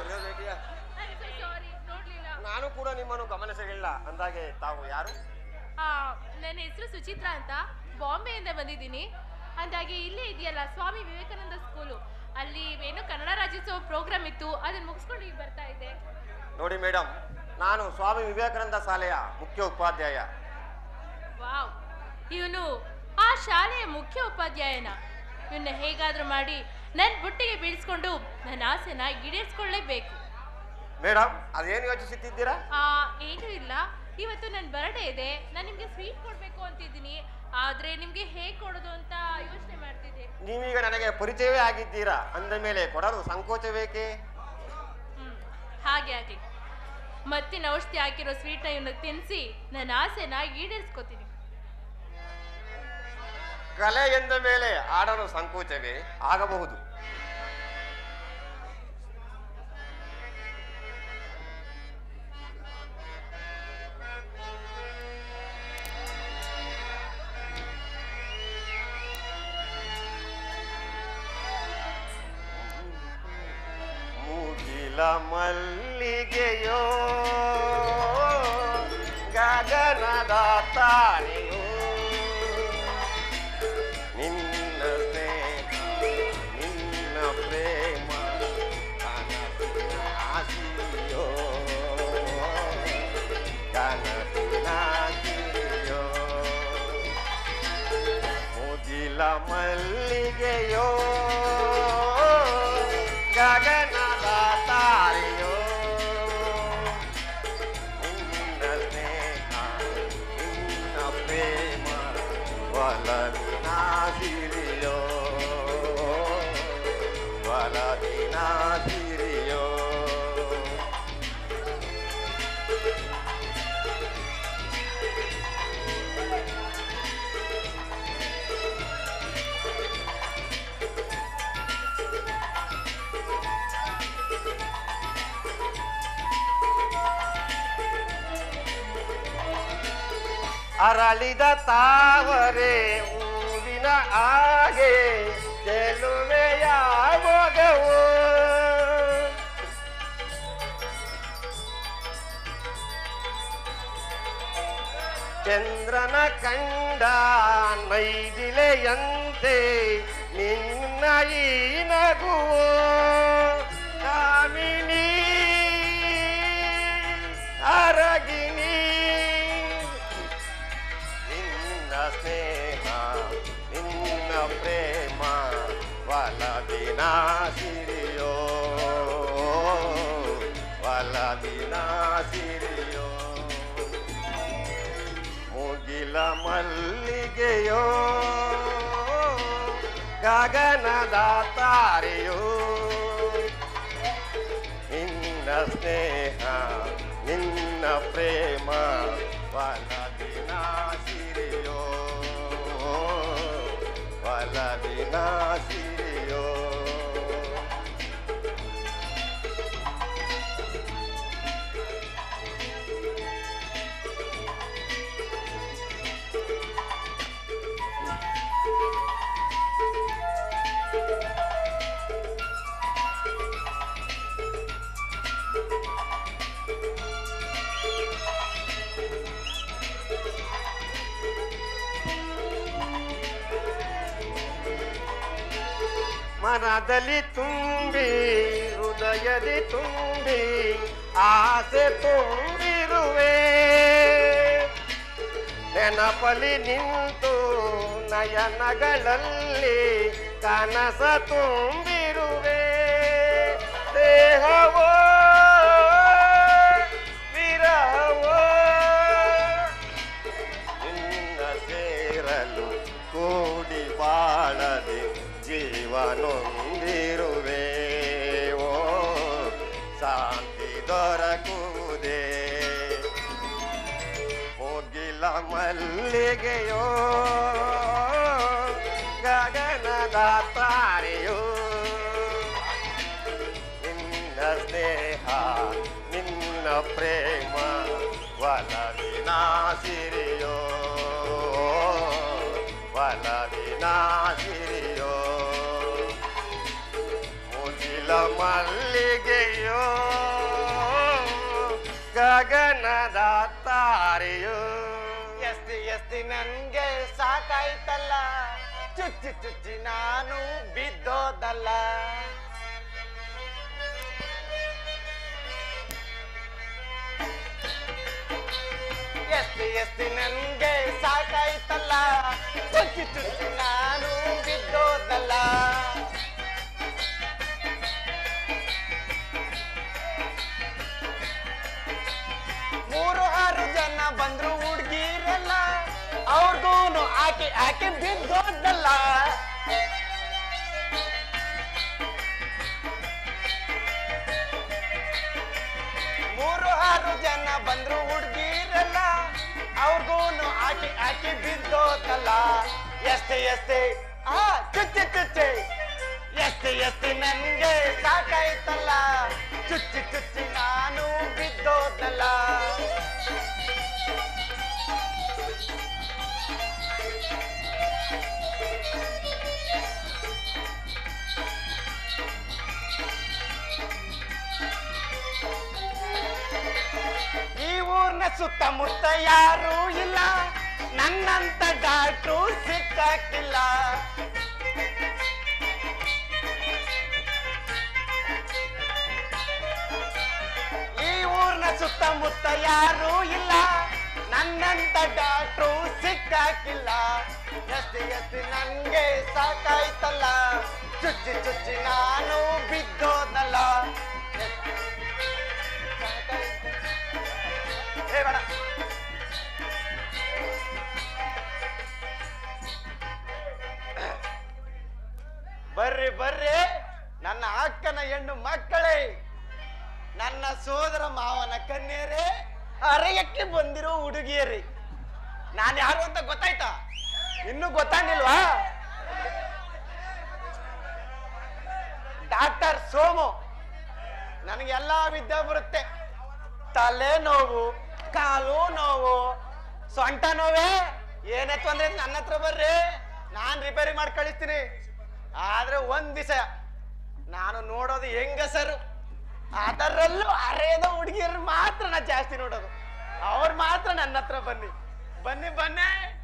ಸಾರಿ ನೋಡ್ಲಿಲ್ಲ ನಾನು ಕೂಡ ನಿಮ್ಮನ್ನು ಗಮನಿಸಲಿಲ್ಲ ಅಂದಾಗೆ ತಾವು ಯಾರು ಆ, ನನ್ನ ಹೆಸರು ಸುಚಿತ್ರಾ ಅಂತ ಬಾಂಬೆಯಿಂದ ಬಂದಿದ್ದೀನಿ ಅಂದಾಗೆ ಇಲ್ಲೇ ಇದೆಯಲ್ಲ ಸ್ವಾಮಿ ವಿವೇಕಾನಂದ ಸ್ಕೂಲು ಅಲ್ಲಿ ಏನೋ ಕನ್ನಡ ರಾಜ್ಯೋತ್ಸವ ಪ್ರೋಗ್ರಾಮ್ ಇತ್ತು ಅದನ್ನ ಮುಗಿಸ್ಕೊಂಡು ಈಗ ಬರ್ತಾ ಇದ್ದೆ ನೋಡಿ ಮೇಡಮ್ ನಾನು ಸ್ವಾಮಿ ವಿವೇಕಾನಂದ ಶಾಲೆಯ ಮುಖ್ಯ ಉಪಾಧ್ಯಾಯ ವಾವ್ ಇವನು ಆ ಶಾಲೆಯ ಮುಖ್ಯ ಉಪಾಧ್ಯಾಯನ ಇವನ್ನ ಹೇಗಾದ್ರೂ ಮಾಡಿ ನನ್ನ ಬುಟ್ಟಿಗೆ ಬೀಳಿಸ್ಕೊಂಡು ನನ್ನ ಆಸೆನ ಈಡೇರಿಸ್ಕೊಳ್ಳೇಬೇಕು ಮೇಡಮ್ ಅದೇನು ಯೋಚಿಸುತ್ತಿದ್ದೀರಾ ಆ ಏನೂ ಇಲ್ಲ ಇವತ್ತು ನನ್ನ ಬರ್ಡೇ ಇದೆ ನಾನು ನಿಮಗೆ ಸ್ವೀಟ್ ಕೊಡಬೇಕು ಅಂತಿದ್ದೀನಿ ಆದರೆ ನಿಮಗೆ ಹೇಗೆ ಕೊಡೋದು ಅಂತ ಯೋಚನೆ ಮಾಡ್ತಿದ್ದೆ ನೀವೀಗ ನನಗೆ ಪರಿಚಯವೇ ಆಗಿದ್ದೀರಾ ಅಂದ ಮೇಲೆ ಕೊಡಲು ಸಂಕೋಚವೇಕೆ ಹ್ಮ್ ಹಾಗೆ ಆಗಲಿ ಮತ್ತಿನ ಔಷಧಿ ಹಾಕಿರೋ ಸ್ವೀಟ್ನ ಇವನ್ನ ತಿನ್ನಿಸಿ ನನ್ನ ಆಸೆನ ಈಡೇರಿಸ್ಕೋತೀನಿ ಕಲೆ ಎಂದ ಮೇಲೆ ಆಡಲು ಸಂಕೋಚವೇ ಆಗಬಹುದು ಮುಗಿಲ ಮಲ್ಲಿಗೆಯೋ ಗಗನದ ತಾರೆಯೋ ನಿನ್ನ ಸ್ನೇಹ ನಿನ್ನ ಪ್ರೇಮ ಕನಸಿನ ಆಸೆಯೋ ಕನಸಿನ ಆಸೆಯೋ ಮುಗಿಲ ಮಲ್ಲಿಗೆಯೋ ಗಗನದ ತಾರೆಯೋ ನಿನ್ನ ಸ್ನೇಹ ನಿನ್ನ ಪ್ರೇಮ ಒಲವಿನ ಸಿರಿಯೋ ಒಲವಿನ ಸಿರಿಯೋ ಅರಳಿದ ತಾವರೆ ಹೂವಿನ ಹಾಗೆ ಚೆಲುವೆಯ ಮೊಗವು ಚಂದ್ರನ ಕಂಡ ಮೈದಿಲೆಯಂತೆ ನಿನ್ನ ಈ ನಗುವು ಕಾಮಿನಿ ಅರಗಿನಿ ನಿನ್ನ ಸ್ನೇಹ ನಿನ್ನ ಪ್ರೇಮ ಒಲವಿನ ಸಿರಿಯೋ ಒಲವಿನ ಸಿರಿಯೋ ಮುಗಿಲ ಮಲ್ಲಿಗೆಯೋ ಗಗನದ ತಾರೆಯೋ ನಿನ್ನ ಸ್ನೇಹ ನಿನ್ನ ಪ್ರೇಮ ಒಲವಿನ ಸಿರಿಯೋ ಒಲವಿನ ಸಿರಿಯೋ ಮನದಲ್ಲಿ ತುಂಬಿ ಹೃದಯದಿ ತುಂಬಿ ಆಸೆ ತುಂಬಿರುವೆ ನೆನಪಲಿ ನಿಂತು ನಯನಗಳಲ್ಲಿ ಕನಸ ತುಂಬಿರುವೆ ದೇಹವೋ ವಿರಹವೋ ನಿನ್ನ ಸೇರಲು ಕೂಡಿ ಬಾಳದೆ ಜೀವನೊಂದಿರುವೆ ಓ ಶಾಂತಿ ದೊರಕುವುದೇ ಮುಗಿಲ ಮಲ್ಲಿಗೆಯೋ ಗಗನದ ತಾರೆಯೋ ನಿನ್ನ ಸ್ನೇಹ ನಿನ್ನ ಪ್ರೇಮ ಒಲವಿನ ಸಿರಿಯೋ ಒಲವಿನ ಸಿರಿಯೋ ಮುಗಿಲ ಮಲ್ಲಿಗೆಯೋ ಗಗನದ ತಾರೆಯೋ ಎಸ್ತಿ ಎಸ್ತಿ ನನ್ಗೆ ಸಾಕಾಯ್ತಲ್ಲ ಚುಚ್ಚಿ ಚುಚ್ಚಿ ನಾನು ಬಿದ್ದೋದಲ್ಲ ಎಸ್ತಿ ಎಸ್ತಿ ನನ್ಗೆ ಸಾಕಾಯ್ತಲ್ಲ ಚುಚ್ಚಿ ಚುಚ್ಚಿ ನಾನು ಬಿದ್ದೋದಲ್ಲ ಮೂರು ಆರು ಜನ ಬಂದ್ರು ಹುಡ್ಗಿರಲ್ಲ ಅವ್ರಿಗೂನು ಆಕೆ ಆಕೆ ಬಿದ್ದೋದಲ್ಲ ಮೂರು ಆರು ಜನ ಬಂದ್ರು ಹುಡ್ಗಿರಲ್ಲ ಅವ್ರಿಗೂನು ಆಕೆ ಆಕೆ ಬಿದ್ದೋದಲ್ಲ ಎಷ್ಟೇ ಎಷ್ಟೇ ಆ ಚುಚ್ಚಿ ಚುಚ್ಚಿ ಎಷ್ಟೇ ಎಷ್ಟೇ ನನ್ಗೆ ಸಾಕಾಯ್ತಲ್ಲ ಚುಚ್ಚಿ ಚುಚ್ಚಿ ನಾನು ಬಿದ್ದೋದಲ್ಲ ಈ ಊರ್ನ ಸುತ್ತಮುತ್ತ ಯಾರೂ ಇಲ್ಲ ನನ್ನಂತ ಡಾಕ್ಟ್ರು ಸಿಕ್ಕಾಕಿಲ್ಲ ಈ ಊರ್ನ ಸುತ್ತಮುತ್ತ ಯಾರೂ ಇಲ್ಲ ನನ್ನಂತ ಡಾಕ್ಟ್ರು ಸಿಕ್ಕಾಕಿಲ್ಲ ಎಸ್ತಿ ಎಸ್ತಿ ನನ್ಗೆ ಸಾಕಾಯ್ತಲ್ಲ ಚುಚ್ಚಿ ಚುಚ್ಚಿ ನಾನು ಬಿದ್ದೋದಲ್ಲ ಏ ಬೇಡ ಬರ್ರಿ ಬರ್ರಿ ನನ್ನ ಅಕ್ಕನ ಹೆಣ್ಣು ಮಕ್ಕಳೇ ನನ್ನ ಸೋದರ ಮಾವನ ಕನ್ಯರೇ ಅರಯಕ್ಕೆ ಬಂದಿರೋ ಹುಡುಗಿಯರೇ ನಾನು ಯಾರು ಅಂತ ಗೊತ್ತಾಯ್ತಾ ಇನ್ನೂ ಗೊತ್ತಾಗಿಲ್ವಾ ಡಾಕ್ಟರ್ ಸೋಮು ನನಗೆಲ್ಲ ವಿದ್ಯೆ ಬರುತ್ತೆ ತಲೆ ನೋವು ಕಾಲು ನೋವು ಸೊಂಟ ನೋವೇ ಏನೇ ತೊಂದ್ರೆ ಇದ್ರೆ ನನ್ನ ಹತ್ರ ಬರ್ರಿ ನಾನ್ ರಿಪೇರಿ ಮಾಡಿ ಕಳಿಸ್ತೀನಿ ಆದ್ರೆ ಒಂದ್ ದಿವಸ ನಾನು ನೋಡೋದು ಹೆಂಗಸರು ಅದರಲ್ಲೂ ಅರೇದ ಹುಡುಗಿಯರು ಮಾತ್ರ ನಾ ಜಾಸ್ತಿ ನೋಡೋದು ಅವ್ರು ಮಾತ್ರ ನನ್ನ ಹತ್ರ ಬನ್ನಿ ಬನ್ನಿ ಬನ್ನಿ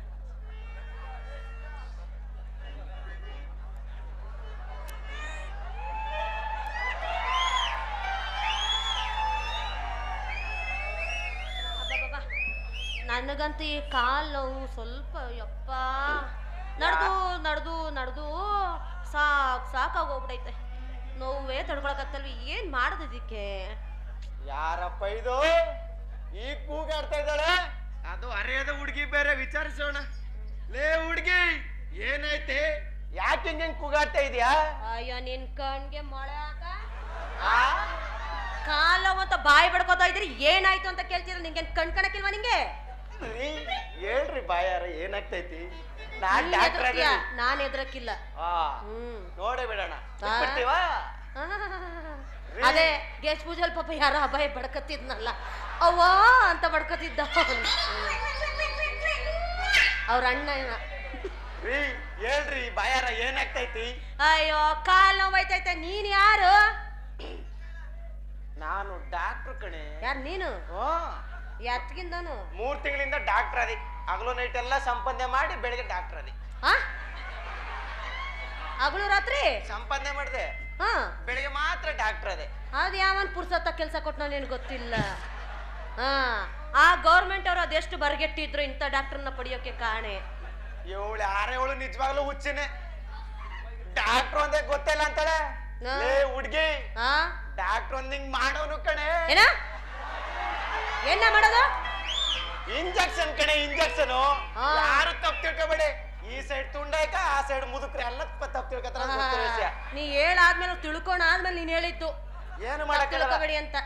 ಅಬ್ಬಬ್ಬಬ್ಬ. ನನಗಂತೂ ಈ ಕಾಲ್ ನೋವು ಸ್ವಲ್ಪ ಯಪ್ಪ ನಡೆದು ನಡೆದು ನಡೆದು ಸಾಕ್ ಸಾಕಾಗೋಗ್ಬಿಡೈತೆ ನೋವೇ ತಡ್ಕೊಳಕತ್ತಲ್ವಿ ಏನ್ ಮಾಡೋದು ಇದಕ್ಕೆ ಯಾರಪ್ಪ ಇದು ಈ ಕೂಗಾಡ್ತಾ ಇದ್ದಾಳೆ ಅದು ಅರೆಯದ ಹುಡುಗಿ ಬೇರೆ ವಿಚಾರಿಸೋಣ ಲೇ ಹುಡುಗಿ ಏನಾಯ್ತೆ ಯಾಕೆ ಹಿಂಗೆ ಕೂಗಾಡ್ತಾ ಇದೀಯಾ ಅಯ್ಯೋ ನಿನ್ ಕಣ್ಗೆ ಮೊಳೆ ಹಾಕ ಆ? ಕಾಲ ಅಂತ ಬಾಯಿ ಬಡ್ಕೋತಾ ಇದ್ರಿ ಏನಾಯ್ತು ಅಂತ ಕೇಳ್ತೀರ ನಿಂಗೆ ಕಣ್ ಕಣಕ್ಕಿಲ್ವಾ ನಿಂಗೆ ರೀ, ಹೇಳ್ರಿ ಬಾಯಾರ ಏನಾಗ್ತೈತಿ ನಾನ್ ನೀನ್ ಡಾಕ್ಟರ್ ಹೆದ್ರಕ್ತೀಯ, ನಾನ್ ಎದ್ರಕ್ಕಿಲ್ಲ ಹ್ಮ್ ನೋಡೇ ಬಿಡೋಣ ಆ? ಬಿಡ್ತೀವಾ ಅದೇ ಗೆಸ್ಟ್ ಪೂಜಲ್ ಪಾಪ ಯಾರ ಅಭಯ ಬಡ್ಕತ್ತಿದ್ನಲ್ಲ ಅವ್ವ ಅಂತ ಬಡ್ಕತ್ತಿದ್ದ ಅವ್ರ ಅಣ್ಣ ಇವ. ರೀ ಹೇಳ್ರಿ ಬಾಯಾರ ಏನಾಗ್ತೈತಿ ಅಯ್ಯೋ ಕಾಲ್ ನೋವೈತೈತೆ ನೀನ್ ಯಾರು ನಾನು ಡಾಕ್ಟರ್ ಕಣೆ ಯಾರು ನೀನು ಹ್ಮ್. ಎತ್ಗಿಂದನು ಮೂರ್ ತಿಂಗಳಿಂದ ಡಾಕ್ಟರ್ ಅದಿ ಹಗಲು ನೈಟ್ ಎಲ್ಲ ಸಂಪಾದನೆ ಮಾಡಿ ಬೆಳಿಗ್ಗೆ ಡಾಕ್ಟರ್ ಅದಿ ಆ ಹಗಲು ರಾತ್ರಿ ಸಂಪಾದನೆ ಮಾಡಿದೆ ಹಾ ಬೆಳಿಗ್ಗೆ ಮಾತ್ರ ಡಾಕ್ಟರ್ ಅದೇ ಅದ್ ಯಾವನ್ ಪುರ್ಸತ್ತ ಕೆಲಸ ಕೊಟ್ಟ ನಿನ್ ಗೊತ್ತಿಲ್ಲ ಹಾ ಆ ಗೌರ್ಮೆಂಟ್ ಅವ್ರು ಅದೆಷ್ಟು ಬರ್ಗೆಟ್ಟಿದ್ರು ಇಂಥ ಡಾಕ್ಟರ್ನ ಪಡಿಯೋಕೆ ಕಾಣೆ ಏಳು ಆರೇಳು ನಿಜವಾಗ್ಲೂ ಹುಚ್ಚಿನೇ ಡಾಕ್ಟರ್ ಒಂದೇ ಗೊತ್ತಿಲ್ಲ ಅಂತಾಳೆ ಹಾ. ಲೇ ಹುಡ್ಗಿ ಹಾ ಡಾಕ್ಟರ್ ಒಂದ್ ಹಿಂಗ್ ಮಾಡೋನು ಕಣೆ ಏನ ಏನ ಮಾಡೋದು ಇಂಜೆಕ್ಷನ್ ಕಣೆ ಇಂಜೆಕ್ಷನ್ ಹಾ. ಯಾರು ತಪ್ಪು ತಿಳ್ಕೊಬೇಡಿ ಈ ಸೈಡ್ ತುಂಡಾಯ್ಕ ಆ ಸೈಡ್ ಮುದುಕ್ರೆ ಎಲ್ಲ ತಪ್ಪು ತಿಳ್ಕೊತಾರ ಅಂತ ಗೊತ್ತಿರೋ ವಿಷಯ ನೀ ಹೇಳಾದ್ಮೇಲೆ ತಿಳ್ಕೊಂಡ್ ಆದ್ಮೇಲೆ ನೀನ್ ಹೇಳಿದ್ದು ಏನು ತಪ್ಪು ಮಾಡಕ್ ತಿಳ್ಕೊಬೇಡಿ ಅಂತ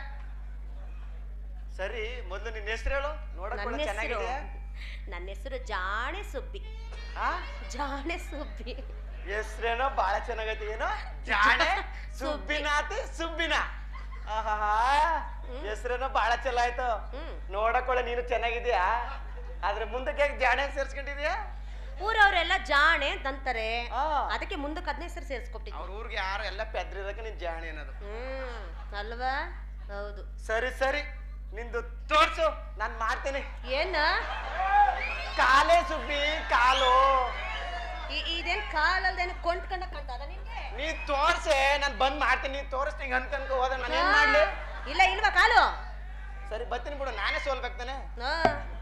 ಸರಿ ಮೊದ್ಲು ನಿನ್ನ ಹೆಸರು ಹೇಳು ನೋಡಕ್ ನನ್ನ ಕೂಡ ಹೆಸರು ಚೆನ್ನಾಗಿದೆ ನನ್ನ ಹೆಸರು ಜಾಣೆ ಸುಬ್ಬಿ ಆ ಜಾಣೆ ಸುಬ್ಬಿ ಹೆಸ್ರೇನೋ ಬಾಳ ಚೆನ್ನಾಗೈತಿ ಏನೋ ಜಾಣೆ ಸುಬ್ಬಿ. ಸುಬ್ಬಿನಾತಿ ಸುಬ್ಬಿನ ಆಹಾಹಾ ಹೆಸ್ರೇನೋ ಬಾಳ ಚಲೋ ಆಯ್ತು ಹ್ಮ್ ನೋಡಕೊಳ್ಳೆ ನೀನು ಚೆನ್ನಾಗಿದ್ಯಾ ಆದ್ರೆ ಮುಂದಕ್ಕೆ ಯಾಕೆ ಜಾಣೆ ಸೇರ್ಸ್ಕೊಂಡಿದ್ಯಾ ಊರವ್ರೆಲ್ಲ ಜಾಣೆ ಅಂತಾರೆ ಆ. ಅದಕ್ಕೆ ಮುಂದಕ್ಕೆ ಹದಿನೈದು ಹೆಸರು ಸೇರಿಸ್ಕೊಟ್ಟಿದ್ವಿ ಅವ್ರ ಊರಿಗೆ ಯಾರು ಎಲ್ಲ ಪೆದ್ರಿದಕ್ಕೆ ನೀನ್ ಜಾಣೆ ಅನ್ನೋದು ಹ್ಮ್ ಅಲ್ವಾ ಹೌದು ಸರಿ ಸರಿ ನಿಂದು ತೋರ್ಸು ನಾನ್ ಮಾಡ್ತೀನಿ ಏನ ಕಾಲೇ ಸುಬ್ಬಿ ಕಾಲು ಈ- ಇದೇನ್ ಕಾಲಲ್ದೇನು ಕೊಂಡ್ಕೊಂಡ ಕಾಣ್ತದ ನಿನ್ಗೆ ನೀ ತೋರ್ಸೆ ನಾನ್ ಬಂದ್ ಮಾಡ್ತೀನಿ ನೀ ತೋರಿಸ್ತೀನಿ ಹಿಂಗ್ ಅನ್ಕನ್ಕೊ ಹೋದ ನಾನು ಏನ್ ಮಾಡ್ಲಿ ಇಲ್ಲ ಇಲ್ವಾ ಕಾಲು ಸರಿ ಬರ್ತೀನಿ ಬಿಡು ನಾನೇ ಸೋಲ್ಬೇಕು ತಾನೆ ಆ.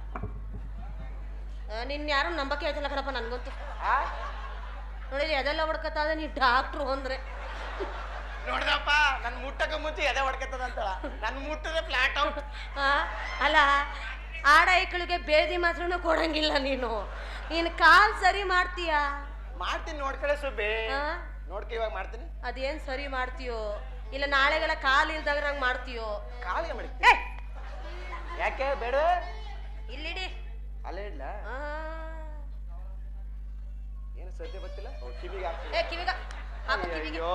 ಆ, ನಿನ್ ಯಾರು ನಂಬಕ್ಕೆ ಆಯ್ತಲ್ಲ ಕಣಪ್ಪ ನನ್ಗಂತೂ ಆ ನೋಡಿರಿ ಅದೆಲ್ಲ ಹೊಡ್ಕತ್ತಾದ ನೀ ಡಾಕ್ಟ್ರು ಅಂದ್ರೆ ನೋಡ್ದಪ್ಪ ನನ್ ಮುಟ್ಟಕ ಮುಂಚೆ ಎದೆ ಹೊಡ್ಕತ್ತದ ಅಂತಳ ನನ್ ಮುಟ್ಟದೆ ಫ್ಲಾಟ್ ಔಟ್ ಆ, ಅಲ್ಲ ಆಡ ಐಕ್ಳಿಗೆ ಬೇದಿ ಮಾತ್ರನೂ ಕೊಡಂಗಿಲ್ಲ ನೀನು ನೀನು ಕಾಲ್ ಸರಿ ಮಾಡ್ತೀಯಾ ಮಾಡ್ತೀನಿ ನೋಡ್ಕಳೆ ಸುಬ್ಬಿ ಆ? ನೋಡ್ಕ ಇವಾಗ ಮಾಡ್ತೀನಿ ಅದೇನ್ ಸರಿ ಮಾಡ್ತೀಯೋ ಇಲ್ಲ ನಾಳೆಗೆಲ್ಲ ಕಾಲ್ ಇಲ್ದಾಗ ನಂಗೆ ಮಾಡ್ತೀಯೋ ಕಾಲಿಗೆ ಮಾಡಿ ಏ ಯಾಕೆ ಬೇಡ ಇಲ್ಲಿಡಿ ಅಲ್ಲೇ ಇಡ್ಲ ಆ. ಏನು ಸದ್ಯ ಗೊತ್ತಿಲ್ಲ ಓ, ಕಿವಿಗೆ ಹಾಕ್ತೀನಿ. ಏ ಕಿವಿಗ ಹಾಕು ಕಿವಿಗೆ ಅಯ್ಯೋ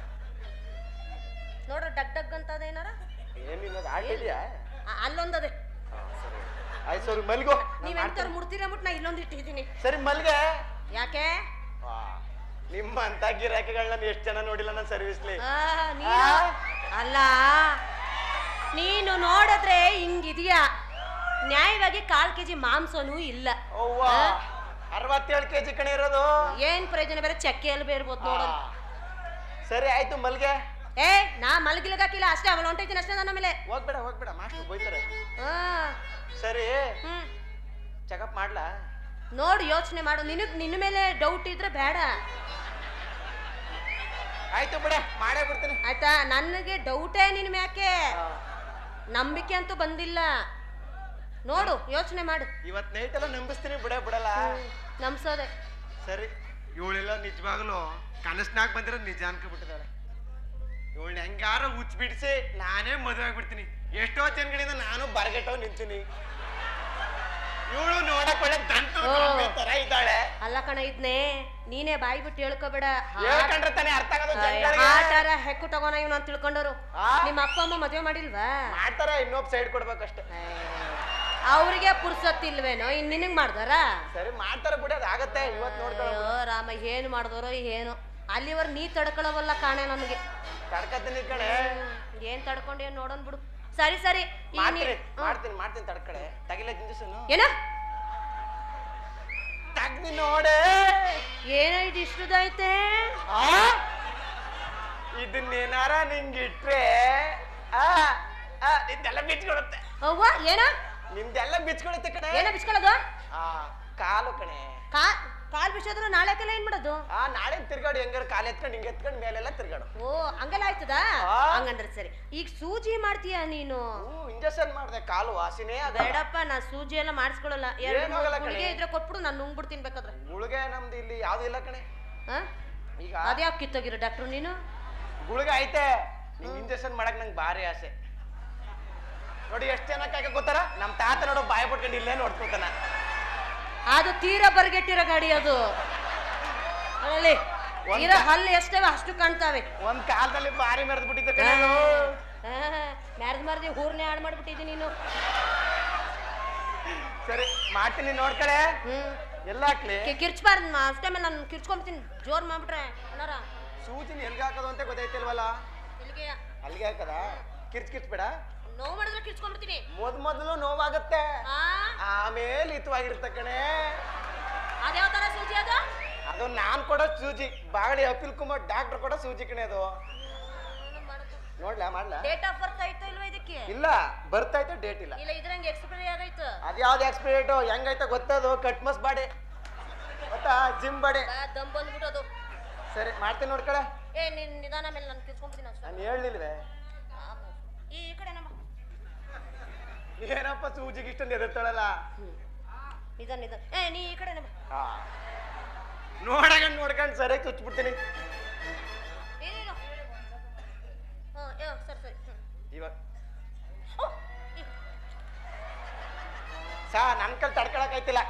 ನೋಡ್ರಿ ಡಗ್ ಡಗ್ ಅಂತದ ಏನಾರ ಏನ್ ನಿನ್ನದು ಆಟಿದ್ಯಾ ಆ, ಅಲ್ಲೊಂದದೆ ಸರಿ ಆಯ್ತು ಸರಿ ಮಲ್ಗೋ ನಾನ್ ನೀವ್ ಮಾಡ್ತೀನಿ. ಎಂತಾರು ಮುಡ್ತೀರ ಅಂದ್ಬಿಟ್ಟು ನಾ ಇಲ್ಲೊಂದು ಇಟ್ಟಿದ್ದೀನಿ ಸರಿ ಮಲ್ಗೆ ಯಾಕೆ ವಾ, ನಿಮ್ಮ ಅಂತ ಗಿರಾಕಿಗಳನ್ನ ಎಷ್ಟು ಜನ ನೋಡಿಲ್ಲ ನಾನು ಸರ್ವಿಸ್ಲಿ ಆ, ನೀನು ಅಲ್ಲ ನೀನು ನೋಡಿದ್ರೆ ಹಿಂಗಿದೀಯಾ ನ್ಯಾಯವಾಗಿ ಕಾಲ್ ಕೆಜಿ ಮಾಂಸನೂ ಇಲ್ಲ ಅವ್ವ ಅರವತ್ತೇಳು ಕೆಜಿ ಕಣೆ ಇರೋದು ಏನ್ ಪ್ರಯೋಜನ ಬೇರೆ ಚಕ್ಕೆಯಲ್ಲಿ ಬೇರ್ಬೋದು ನೋಡೋಣ ಆ. ಸರಿ ಆಯ್ತು ಮಲ್ಗೆ ಏ ನಾ ಮಲಗಿಲಗಾಕಿಲ್ಲ ಅಷ್ಟೇ ಅವಳು ಹೊಂಟೈತೀನಿ ಅಷ್ಟೇ ನನ್ನ ಮೇಲೆ ಹೋಗ್ಬೇಡ ಹೋಗ್ಬೇಡ ಮಾಸ್ಟರ್ ಬೈತಾರೆ ಹಾ ಸರಿ ಹ್ಮ್ ಚೆಕಪ್ ಮಾಡ್ಲಾ ನೋಡು ಯೋಚನೆ ಮಾಡು ನಿನಗ್ ನಿನ್ನ ಮೇಲೆ ಡೌಟ್ ಇದ್ರೆ ಬೇಡ ಆಯ್ತು ಬಿಡ ಮಾಡೇ ಬಿಡ್ತೀನಿ ಆಯ್ತಾ ನನಗೆ ಡೌಟೇ ನಿನ್ ಮ್ಯಾಕೆ ನಂಬಿಕೆ ಅಂತೂ ಬಂದಿಲ್ಲ ನೋಡು ಯೋಚನೆ ಮಾಡು ಇವತ್ ನೈಟ್ ಎಲ್ಲ ನಂಬಿಸ್ತೀನಿ ಬಿಡ ಬಿಡಲ್ಲ ನಂಬ್ಸೋದೆ ಸರಿ ಇವಳೆಲ್ಲ ನಿಜವಾಗ್ಲು ಕನಸ್ನಾಗ ಬಂದಿರೋದು ನಿಜ ಅನ್ಕೊಬಿಟ್ಟಿದ್ದಾಳೆ ಇವಳನ್ನ ಹೆಂಗಾರ ಹುಚ್ಚ ಬಿಡಿಸಿ ನಾನೇ ಮದುವೆ ಆಗ್ಬಿಡ್ತೀನಿ ಎಷ್ಟೋ ಜನಗಳಿಂದ ನಾನು ಬರಗೆಟ್ಟವ್ ನಿಂತೀನಿ ಇವಳು ನೋಡಕ್ ಒಳ್ಳೆ ದಂತ ಓ. ತರ ಇದ್ದಾಳೆ ಅಲ್ಲ ಕಣ ಇದ್ನೇ ನೀನೇ ಬಾಯಿ ಬಿಟ್ಟು ಹೇಳ್ಕೊಬೇಡ ಹೇಳ್ಕೊಂಡ್ರೆ ತಾನೇ ಅರ್ಥ ಆಗೋದು ಜನಗಳಿಗೆ ಆಟಾರ ಹೆಕ್ಕು ತಗೋಣ ಇವ್ನು ಅಂತ ತಿಳ್ಕೊಂಡವ್ರು ಆ? ನಿಮ್ಮ ಅಪ್ಪ ಅಮ್ಮ ಮದ್ವೆ ಮಾಡಿಲ್ವಾ ಮಾಡ್ತಾರ ಇನ್ನೊಬ್ಬ ಸೈಡ್ ಕೊಡ್ಬೇಕಷ್ಟೇ ಅವ್ರಿಗೆ ಪುರ್ಸತ್ತಿಲ್ವೇನೋ ಇನ್ ನಿನಗ್ ಮಾಡ್ದಾರ ಸರಿ ಮಾಡ್ತಾರ ಬಿಡಿ ಅದಾಗತ್ತೆ ಇವತ್ ನೋಡ್ಕೊಳ್ಳೋ ಅಯ್ಯೋ ರಾಮ ಏನ್ ಮಾಡಿದವರೋ ಏನು ಅಲ್ಲಿವರ್ ನೀ ತಡ್ಕೊಳ್ಳೋವಲ್ಲ ಕಾಣೆ ನನಗೆ ತಡ್ಕತೀನಿ ಕಣೆ ಏನ್ ತಡ್ಕೊಂಡೆ ನೋಡೋಣ ಬಿಡು ಸರಿ ಸರಿ ಈಗ ನೀ- ಮಾಡ್ತೀನಿ ಹ್ಮ್. ಮಾಡ್ತೀನಿ ಮಾಡ್ತೀನಿ ತಡ್ಕಡೆ ತಗಿಲ ಇಂಜೆಕ್ಷನ್ ಏನ ತಗ್ದಿ ನೋಡೆ ಏನೋ ಇದು ಇಷ್ಟದೈತೆ ಆ? ಇದನ್ನೇನಾರ ನಿಂಗಿಟ್ರೆ ಆ ಆ, ನಿಂದೆಲ್ಲ ಬಿಚ್ಕೊಳುತ್ತೆ ಅವ್ವ ಏನ ನಿಮ್ದೆಲ್ಲ ಬಿಚ್ಕೊಳುತ್ತೆ ಕಣೆ ಏನ ಬಿಚ್ಕೊಳ್ಳೋದು ಆ ಕಾಲು ಕಣೆ ಕಾ ಕಾಲ್ ಬಿಚ್ಚೋದ್ರು ನಾಳೆಕೆಲ್ಲ ಏನ್ ಮಾಡೋದು ಆ ನಾಳೆ ತಿರ್ಗಾಡು ಹೆಂಗಾರ ಕಾಲು ಎತ್ಕೊಂಡು ಹಿಂಗೆ ಎತ್ಕೊಂಡು ಮೇಲೆಲ್ಲ ತಿರ್ಗಾಡು ಓ ಹಂಗೆಲ್ಲ ಆಯ್ತದ ಆ. ಹಂಗಂದ್ರೆ ಸರಿ ಈಗ ಸೂಜಿ ಮಾಡ್ತೀಯ ನೀನು ಹ್ಞೂ ಇಂಜೆಕ್ಷನ್ ಮಾಡಿದೆ ಕಾಲು ವಾಸಿನೇ ಅದ ಬೇಡಪ್ಪ ನಾ ಸೂಜಿ ಎಲ್ಲ ಮಾಡಿಸ್ಕೊಳಲ್ಲ ಎರಡು ಏನ್ ಹೋಗಲ್ಲ ಗುಳಿಗೆ ಕಣೆ. ಇದ್ರೆ ಕೊಟ್ಬಿಡು ನಾನು ನುಂಗ್ಬಿಡ್ತೀನಿ ಬೇಕಾದ್ರೆ ಗುಳಿಗೆ ನಮ್ದು ಇಲ್ಲಿ ಯಾವ್ದು ಇಲ್ಲ ಕಣೆ ಹಾ ಈಗ ಅದ್ಯಾವ ಕಿತ್ತೋಗಿರೋ ಡಾಕ್ಟ್ರು ನೀನು ಗುಳಿಗೆ ಐತೆ ನಿಂಗೆ ಇಂಜೆಕ್ಷನ್ ಮಾಡಕ್ ನಂಗೆ ಭಾರಿ ಆಸೆ ನೋಡಿ ಎಷ್ಟು ಜನಕ್ಕೆ ಗೊತ್ತಾರ ನಮ್ಮ ತಾತ ನೋಡು ಬಾಯಿ ಪಟ್ಕೊಂಡು ಇಲ್ಲೇ ನೋಡ್ಕೊತಾನ ಅದು ತೀರಾ ಬರ್ಗೆಟ್ಟಿರೋ ಗಾಡಿ ಅದು ಅಲ್ಲಿ ಒಂದ್ ಇರೋ ಹಲ್ಲು ಎಷ್ಟವೆ ಅಷ್ಟು ಕಾಣ್ತಾವೆ ಒಂದ್ ಕಾಲದಲ್ಲಿ ಭಾರಿ ಮೆರೆದ್ ಬಿಟ್ಟಿದ್ದೆ ಕಣೆ ಅದು. ಮ್ಯಾರ್ದ್ ಮಾರ್ದಿ ಹೂರ್ನೆ ಹಾಳು ಮಾಡ್ಬಿಟ್ಟಿದ್ದಿ ನೀನು ಸರಿ ಮಾಡ್ತೀನಿ ನೋಡ್ಕಳೆ ಹ್ಮ್ ಎಲ್ಲ ಹಾಕ್ಲಿ ಕಿ- ಕಿರ್ಚ್ಬಾರ್ದು ಅಷ್ಟೇ ಮೇಲೆ ನಾನು ಕಿರ್ಚ್ಕೊಂಬಿಡ್ತೀನಿ ಜೋರ್ ಮಾಡ್ಬಿಟ್ರೆ ಅಣ್ಣಾರ ಸೂಜಿನ ಎಲ್ಗೆ ಹಾಕೋದು ಅಂತ ಗೊತ್ತೈತಿಲ್ವಲ್ಲ ಇಲ್ಲಿಗೆ ಅಲ್ಲಿಗೆ ಹಾಕದ ಕಿರ್ಚ್ ಕಿರ್ಚ್ಬೇಡ ನೋವು ಮಾಡಿದ್ರೆ ಕಿರ್ಚ್ಕೊಂಡ್ಬಿಡ್ತೀನಿ ಮೊದ್ ಮೊದಲು ನೋವಾಗತ್ತೆ ಆ ಆಮೇಲೆ ಹಿತವಾಗಿರ್ತ ಕಣೆ ಅದ್ಯಾವ ತರ ಸೂಜಿ ಅದು ಅದು ನಾನ್ ಕೊಡೋ ಸೂಜಿ ಬಾಗಡಿ ಅಪಿಲ್ ಕುಮಾರ್ ಡಾಕ್ಟರ್ ಕೊಡೋ ಸೂಜಿ ಕಣೆ ಅದು ನೋಡ್ಲಾ ಮಾಡ್ಲಾ ಡೇಟ್ ಆಫ್ ಬರ್ತ್ ಆಯ್ತಾ ಇಲ್ವಾ ಇದಕ್ಕೆ ಇಲ್ಲ ಬರ್ತೈತೆ ಡೇಟ್ ಇಲ್ಲ ಇಲ್ಲ ಇದ್ರಂಗೆ ಎಕ್ಸ್ಪೈರಿ ಆಗೈತು ಅದ್ಯಾವ್ದು ಎಕ್ಸ್ಪೈರೇಟು ಹೆಂಗೈತೆ ಗೊತ್ತದು ಕಟ್ ಮಸ್ ಬಾಡಿ ಗೊತ್ತಾ ಜಿಮ್ ಬಾಡಿ ಬಾ, ದಮ್ ಬಂದ್ಬಿಟ್ಟದು ಸರಿ ಮಾಡ್ತೀನಿ ನೋಡ್ಕಳೆ ಏ ನಿನ್ ನಿಧಾನ ಮೇಲೆ ನಾನು ಕಿರ್ಚ್ಕೊಂಡ್ಬಿಡ್ತೀನಿ ಅಷ್ಟೇ ನಾನು ಹೇಳಲಿಲ್ವೇ ಈ ಈ ಕಡೆ ನಮ್ಮ ಏನಪ್ಪ ಸೂಜಿಗೆ ಇಷ್ಟೊಂದು ಎದುರ್ತಾಳಲ್ಲ ನಿಧಾನ ನಿಧಾನ ಏ ನೀ ಈ ಕಡೆ ನಮ್ಮ ನೋಡಕಂಡ್ ನೋಡ್ಕಂಡ್ ಸರಿಯಾಗಿ ಚುಚ್ಬಿಡ್ತೀನಿ ಏನೇನು ಹಾಂ ಏ ಸರಿ ಸರಿ ಹ್ಞೂ ಇವಾಗ ಓ, ಈ- ಸಾ ನನ್ ಕಲ್ ತಡ್ಕೊಳಕ್ ಆಯ್ತಿಲ್ಲ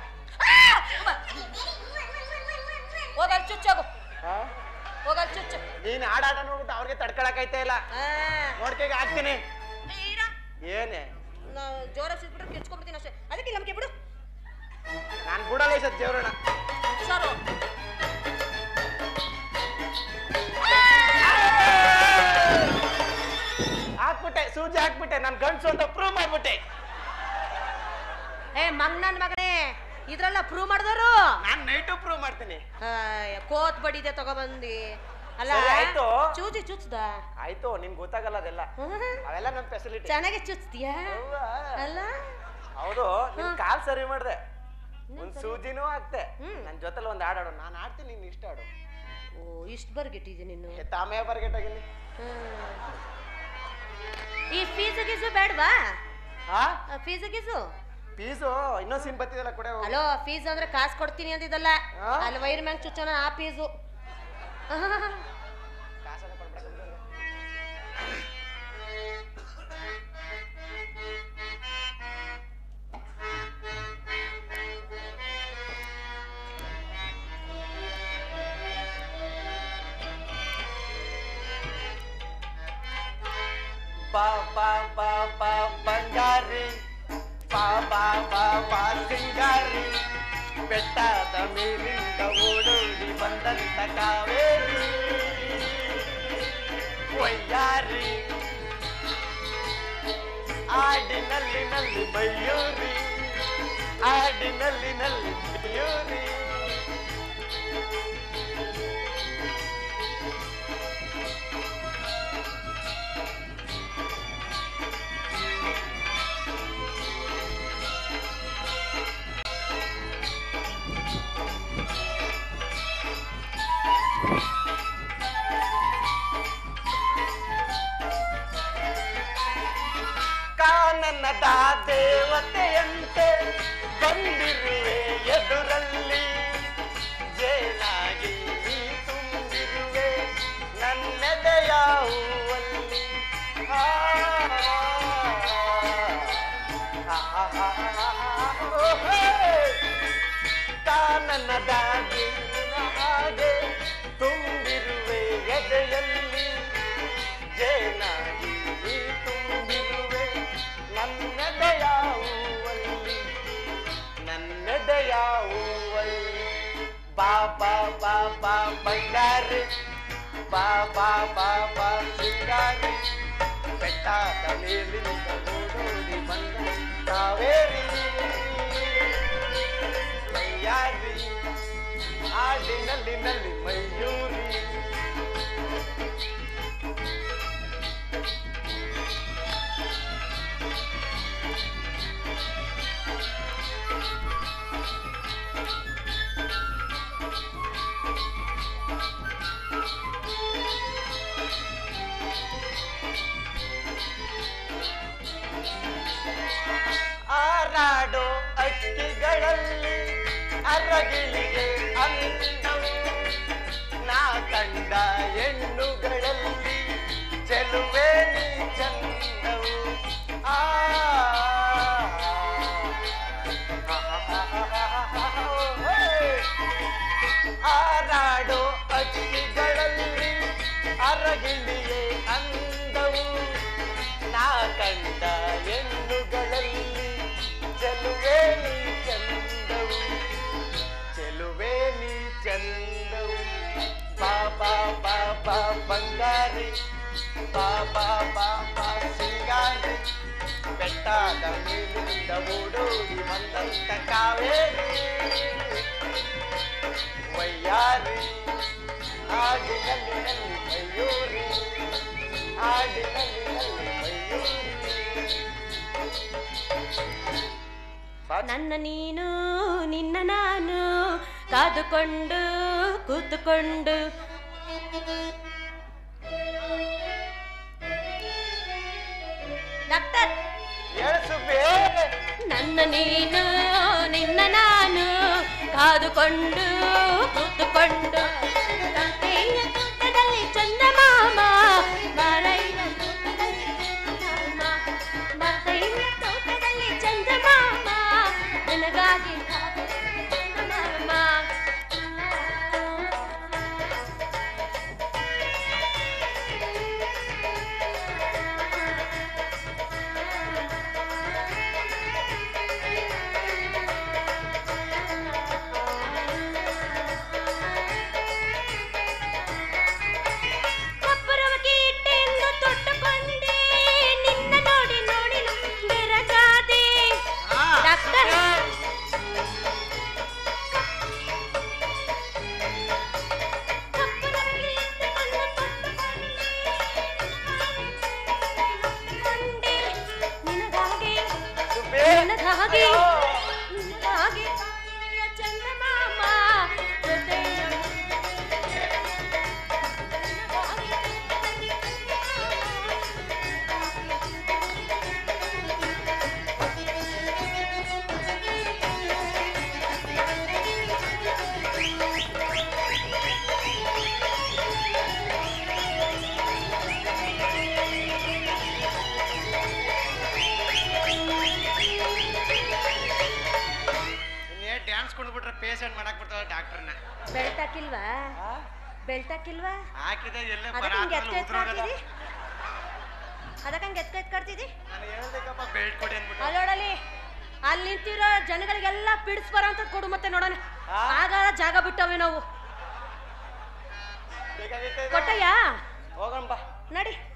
ಹೋಗಲ್ ಚುಚ್ಚೋಗು ಹಾ? ಹೋಗಲ್ ಚುಚ್ಚು ನೀನ್ ಆಡಾಟ ನೋಡ್ಬಿಟ್ಟು ಅವ್ರಿಗೆ ತಡ್ಕೊಳಕ್ ಆಯ್ತಾ ಇಲ್ಲ ಆ, ನೋಡ್ಕೆಗೆ ಹಾಕ್ತೀನಿ ಏ, ಇರ. ಏನೇ ನಾವು ಜೋರಾಗಿ ಸಿಕ್ಬಿಟ್ರೆ ಕಿರ್ಚ್ಕೊಂಡ್ಬಿಡ್ತೀನಿ ಅಷ್ಟೇ ಅದಕ್ಕೆ ನಮಗೆ ಬಿಡು ನಾನ್ ಬಿಡಲ್ಲ ಈ ಸತ್ ದೇವ್ರಣ್ಣ ಹುಷಾರು ಹಾಕ್ಬಿಟ್ಟೆ ಸೂಜಿ ಹಾಕ್ಬಿಟ್ಟೆ ನನ್ ಗಂಡ್ಸು ಅಂತ ಪ್ರೂವ್ ಮಾಡಿ ಮಾಡ್ಬಿಟ್ಟೆ ಏ ಮಂಗ್ ನನ್ ಮಗನೇ ಇದ್ರೆಲ್ಲ ಪ್ರೂವ್ ಮಾಡಿದವರು ನಾನ್ ನೈಟು ಪ್ರೂವ್ ಮಾಡ್ತೀನಿ ಕೋತ್ ಬಡಿದೆ ತಗೊಬಂದಿ ಅಲ್ಲ ಸರಿ, ಆಯ್ತು. ಚೂಚಿ ಚುಚ್ದ ಆಯ್ತು ನಿಮ್ಗೆ ಗೊತ್ತಾಗಲ್ಲ ಅದೆಲ್ಲ ಅವೆಲ್ಲ ನಮ್ ಫೆಸಿಲಿಟಿ ಚೆನ್ನಾಗಿ ಚುಚ್ತೀಯಾ ಅಲ್ಲ ಹೌದು ನಿನ್ ಹ್ಮ್. ಕಾಲ್ ಸರಿ ಮಾಡ್ದೆ ಇನ್ನೊಂದ್ ಒಂದ್ ಸರಿ. ಸೂಜಿನೂ ಹಾಕ್ತೆ ಹ್ಮ್. ನನ್ ಜೊತೆಲಿ ಒಂದ್ ಹಾಡಾಡು ನಾನ್ ಆಡ್ತೀನಿ ನೀನ್ ಇಷ್ಟ ಆಡು ಓ ಇಷ್ಟು ಬರ್ಗೆಟ್ಟಿದ್ದೆ ನೀನು ಏ, ತಾಮೇ ಬರ್ಗೆಟಾಗಿನಿ ಹ್ಮ್. ಈ ಫೀಸ್ ಗೀಸು ಬೇಡವಾ ಹಾ ಫೀಸ್ ಗೀಸು ಪೀಸು ಇನ್ನೊಂದ್ ಸೀನ್ ಬತ್ತಿದಲ್ಲ ಕೊಡೆ ಹೋಗು. ಹಲೋ ಫೀಸ್ ಅಂದ್ರೆ ಕಾಸು ಕೊಡ್ತೀನಿ ಅಂದಿದ್ದಲ್ಲ ಆ? ಅಲ್ಲಿ ವೈರ್ ಮ್ಯಾಂಗ್ ಚುಚ್ಚೋಣ ಆ ಫೀಸು ಕಾಸನ್ನ ಕೊಡ್ಬೇಕಂದ್ರೆ. ಬಾ ಬಾ ಬಾ ಬಾ ಬಂಗಾರಿ ಬಾ ಬಾ ಬಾ ಬಾ ಸಿಂಗಾರಿ ಬೆಟ್ಟದ ಮೇಲಿಂದ ಓಡೋಡಿ ಬಂದಂತ ಕಾವೇರಿ ಒಯ್ಯಾರಿ ಆಡಿನಲ್ಲಿ ನಲ್ಲಿ ಮಯೂರಿ ಆಡಿನಲ್ಲಿ ನಲ್ಲಿ ಮಯೂರಿ ಕಾನನದ ದೇವತೆಯಂತೆ ಬಂದಿರುವೆ ಎದುರಲ್ಲಿ ಜೇನಾಗಿ ನೀ ತುಂಬಿರುವೆ ನನ್ನೆದೆಯ ಹೂವಲ್ಲಿ ಆ, ಆ, ಆ, ಆ, ಓಹೇ. ಕಾನನದ ದೇವನ ಹಾಗೆ ತುಂಬಿರುವೆ ಎದೆಯಲ್ಲಿ ಜೇನಾಗಿ ನೀ ತುಂಬಿರುವೆ ನನ್ನೆದೆಯ ಹೂವಲ್ಲಿ ನನ್ನೆದೆಯ ಹೂವಲ್ಲಿ ಬಾ ಬಾ ಬಾ ಬಾ ಬಂಗಾರಿ ಬಾ ಬಾ ಬಾ ಬಾ ಸಿಂಗಾರಿ ಬೆಟ್ಟದ ಮೇಲಿಂದ ಓಡೋಡಿ ಬಂದ ಕಾವೇರಿ ಮೈಯಾರಿ ಆಡಿನಲ್ಲಿ ನಲ್ಲಿ ಮಯೂರಿ ಆರಾಡೋ ಅಕ್ಕಿಗಳಲ್ಲಿ ಅರಗಿಳಿಗೆ ಅಂದವು ನಾ ಕಂಡ ಹೆಣ್ಣುಗಳಲ್ಲಿ ಚೆಲುವೆ ನೀ ಚಂದವು ಆ ಆರಾಡೋ ಅಕ್ಕಿಗಳಲ್ಲಿ ಅರಗಿಳಿಗೆ ಅಂದವು ನಾ ಕಂಡ ಹೆಣ್ಣುಗಳಲ್ಲಿ ಚೆಲುವೆ ನೀ ಚಂದವು ಚೆಲುವೆ ನೀ ಚಂದವು ಬಾ ಬಾ ಬಾ ಬಾ ಬಂಗಾರಿ ಬಾ ಬಾ ಬಾ ಬಾ ಸಿಂಗಾರಿ ಬೆಟ್ಟದ ಮೇಲಿಂದ ಓಡೋಡಿ ಬಂದಂತ ಕಾವೇರಿ ವಯ್ಯಾರಿ ಆಡಿನಲ್ಲಿ ನಲ್ಲಿ ಮಯೂರಿ ಆಡಿನಲ್ಲಿ ನಲ್ಲಿ ಮಯೂರಿ ನನ್ನ ನೀನು ನಿನ್ನ ನಾನು ಕಾದುಕೊಂಡು ಕೂತುಕೊಂಡು ಡಾಕ್ಟರ್ ಎಳ್ಸುಬೇ ನನ್ನ ನೀನು ನಿನ್ನ ನಾನು ಕಾದುಕೊಂಡು ಕೂತುಕೊಂಡು ತಂದೆಯ ತೋಟದಲ್ಲಿ ಚಂದಮಾಮ ಮಾರಯ್ಯ ತೋಟದಲ್ಲಿ ಚಂದಮಾಮ ಮಾರಯ್ಯ ತೋಟದಲ್ಲಿ ಚಂದಮಾಮ ನನಗಾಗಿ ಕಾದಿರುವೆ ಚಂದಮಾಮ ಬೆಲ್ಟ್ ಹಾಕಿಲ್ವಾ ಹಾಕಿದೆ ಎಲ್ಲೇ ಅದಕ್ಕೆ ಹಿಂಗೆ ಎತ್ಕ ಬರಾತ್ನಲ್ಲಿ ಎತ್ಕಾಡ್ತಿದಿ ಉದ್ರೋಗದ. ಅದಕ್ಕೆ ಹಂಗೆ ಎತ್ಕ ಎತ್ಕಾಡ್ತಿದಿ ನಾನು ಹೇಳ್ಬೇಕಪ್ಪ ಬೆಲ್ಟ್ ಕೊಡಿ ಅಂದ್ಬಿಟ್ಟು ಅಲ್ಲೋಡಲಿ ಅಲ್ಲಿ ನಿಂತಿರೋ ಜನಗಳಿಗೆಲ್ಲ ಪಿಡಿಸ್ ಬರೋಂಥದ್ದು ಕೊಡು ಮತ್ತೆ ನೋಡೋಣ ಆ? ಆಗ ಜಾಗ ಬಿಟ್ಟವೆ ನಾವು ಬೇಕಾಗಿತ್ತು ಇದು. ಕೊಟ್ಟಯ್ಯ ಹೋಗೋಣ ಬಾ ನಡಿ